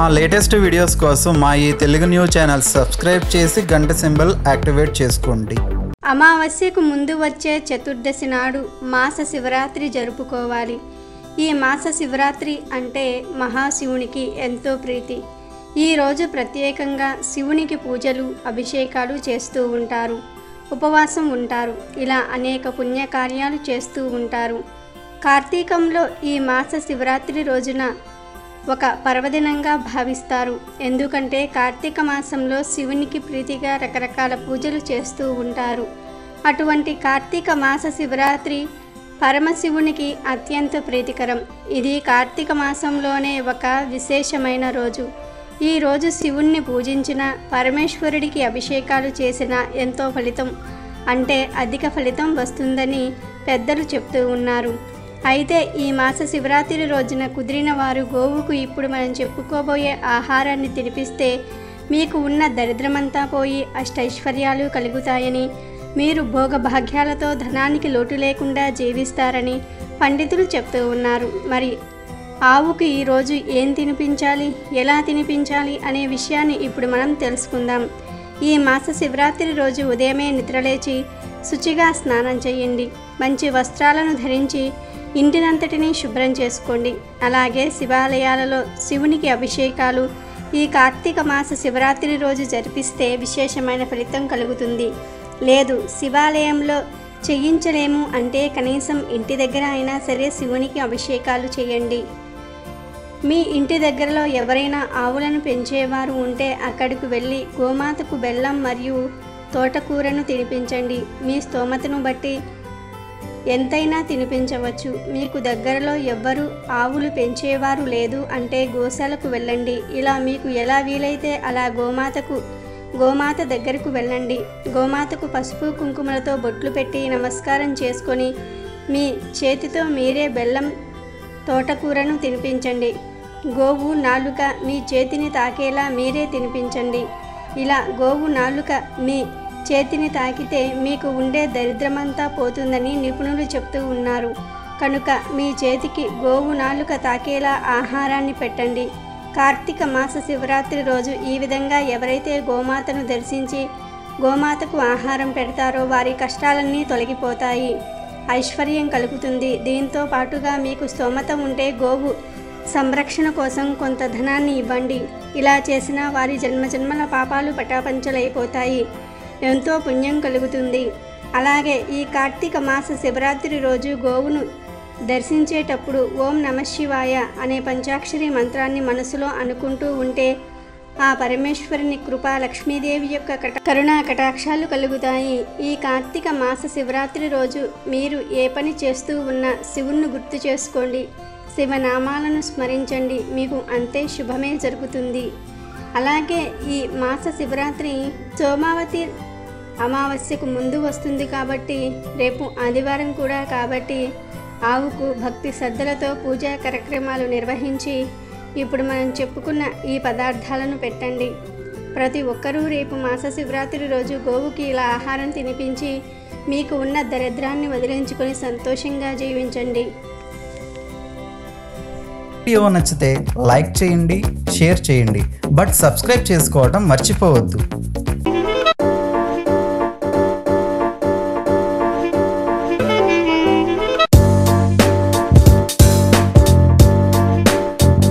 మా latest videos కోసం మా ఈ తెలుగు న్యూస్ ఛానల్ సబ్స్క్రైబ్ చేసి గంట సింబల్ యాక్టివేట్ చేసుకోండి అమావాస్యకు ముందు వచ్చే చతుర్దశి నాడు మాస శివరాత్రి జరుపుకోవాలి ఈ మాస శివరాత్రి అంటే మహాశివునికి ఎంతో ప్రీతి ఈ రోజు ప్రత్యేకంగా శివునికి పూజలు అభిషేకాలు చేస్తూ ఉంటారు ఉపవాసం ఉంటారు ఇలా అనేక పుణ్యకార్యాలు చేస్తూ ఉంటారు కార్తీకంలో ఈ మాస శివరాత్రి రోజున ఒక పర్వదినంగా భావిస్తారు ఎందుకంటే కార్తీక మాసంలో శివునికి ప్రీతిగా రకరకాల పూజలు చేస్తూ ఉంటారు అటువంటి కార్తీక మాస శివరాత్రి పరమశివునికి అత్యంత ప్రీతికరం ఇది కార్తీక మాసంలోనే ఒక విశేషమైన రోజు ఈ రోజు శివుణ్ణి పూజించిన పరమేశ్వరుడికి అభిషేకాలు చేసిన ఎంతో ఫలితం అంటే అధిక ఫలితం వస్తుందని పెద్దలు చెప్తూ ఉన్నారు అయితే ఈ మాస శివరాత్రి రోజున కుదిరిన వారు గోవుకు ఇప్పుడు మనం చెప్పుకోబోయే ఆహారాన్ని తినిపిస్తే మీకు ఉన్న దరిద్రమంతా పోయి అష్టైశ్వర్యాలు కలుగుతాయని మీరు భోగభాగ్యాలతో ధనానికి లోటు లేకుండా జీవిస్తారని పండితులు చెప్తూ ఉన్నారు మరి ఆవుకు ఈరోజు ఏం తినిపించాలి ఎలా తినిపించాలి అనే విషయాన్ని ఇప్పుడు మనం తెలుసుకుందాం ఈ మాస శివరాత్రి రోజు ఉదయమే నిద్రలేచి శుచిగా స్నానం చేయండి మంచి వస్త్రాలను ధరించి ఇంటినంతటినీ శుభ్రం చేసుకోండి అలాగే శివాలయాలలో శివునికి అభిషేకాలు ఈ కార్తీక మాస శివరాత్రి రోజు జరిపిస్తే విశేషమైన ఫలితం కలుగుతుంది లేదు శివాలయంలో చేయించలేము అంటే కనీసం ఇంటి దగ్గర అయినా సరే శివునికి అభిషేకాలు చేయండి మీ ఇంటి దగ్గరలో ఎవరైనా ఆవులను పెంచేవారు ఉంటే అక్కడికి వెళ్ళి గోమాతకు బెల్లం మరియు తోటకూరను తినిపించండి మీ స్తోమతను బట్టి ఎంతైనా తినిపించవచ్చు మీకు దగ్గరలో ఎవ్వరు ఆవులు పెంచేవారు లేదు అంటే గోశాలకు వెళ్ళండి ఇలా మీకు ఎలా వీలైతే అలా గోమాతకు గోమాత దగ్గరకు వెళ్ళండి గోమాతకు పసుపు కుంకుమలతో బొట్లు పెట్టి నమస్కారం చేసుకొని మీ చేతితో మీరే బెల్లం తోటకూరను తినిపించండి గోవు నాలుక మీ చేతిని తాకేలా మీరే తినిపించండి ఇలా గోవు నాలుక మీ చేతిని తాకితే మీకు ఉండే దరిద్రమంతా పోతుందని నిపుణులు చెప్తూ ఉన్నారు కనుక మీ చేతికి గోవు నాలుక తాకేలా ఆహారాన్ని పెట్టండి కార్తీక మాస శివరాత్రి రోజు ఈ విధంగా ఎవరైతే గోమాతను దర్శించి గోమాతకు ఆహారం పెడతారో వారి కష్టాలన్నీ తొలగిపోతాయి ఐశ్వర్యం కలుగుతుంది దీంతో పాటుగా మీకు స్తోమత ఉంటే గోవు సంరక్షణ కోసం కొంత ధనాన్ని ఇవ్వండి ఇలా చేసిన వారి జన్మజన్మల పాపాలు పటాపంచలైపోతాయి ఎంతో పుణ్యం కలుగుతుంది అలాగే ఈ కార్తీక మాస శివరాత్రి రోజు గోవును దర్శించేటప్పుడు ఓం నమ శివాయ అనే పంచాక్షరి మంత్రాన్ని మనసులో అనుకుంటూ ఉంటే ఆ పరమేశ్వరుని కృప లక్ష్మీదేవి యొక్క కట కరుణా కటాక్షాలు కలుగుతాయి ఈ కార్తీక మాస శివరాత్రి రోజు మీరు ఏ పని చేస్తూ ఉన్నా శివుణ్ణి గుర్తు చేసుకోండి శివనామాలను స్మరించండి మీకు అంతే శుభమే జరుగుతుంది అలాగే ఈ మాస శివరాత్రి సోమావతి అమావాస్యకు ముందు వస్తుంది కాబట్టి రేపు ఆదివారం కూడా కాబట్టి ఆవుకు భక్తి శ్రద్ధలతో పూజా కార్యక్రమాలు నిర్వహించి ఇప్పుడు మనం చెప్పుకున్న ఈ పదార్థాలను పెట్టండి ప్రతి ఒక్కరూ రేపు మాస శివరాత్రి రోజు గోవుకి ఇలా ఆహారం తినిపించి మీకు ఉన్న దరిద్రాన్ని వదిలించుకొని సంతోషంగా జీవించండి వీడియో నచ్చితే లైక్ చేయండి షేర్ చేయండి బట్ సబ్స్క్రైబ్ చేసుకోవడం మర్చిపోవద్దు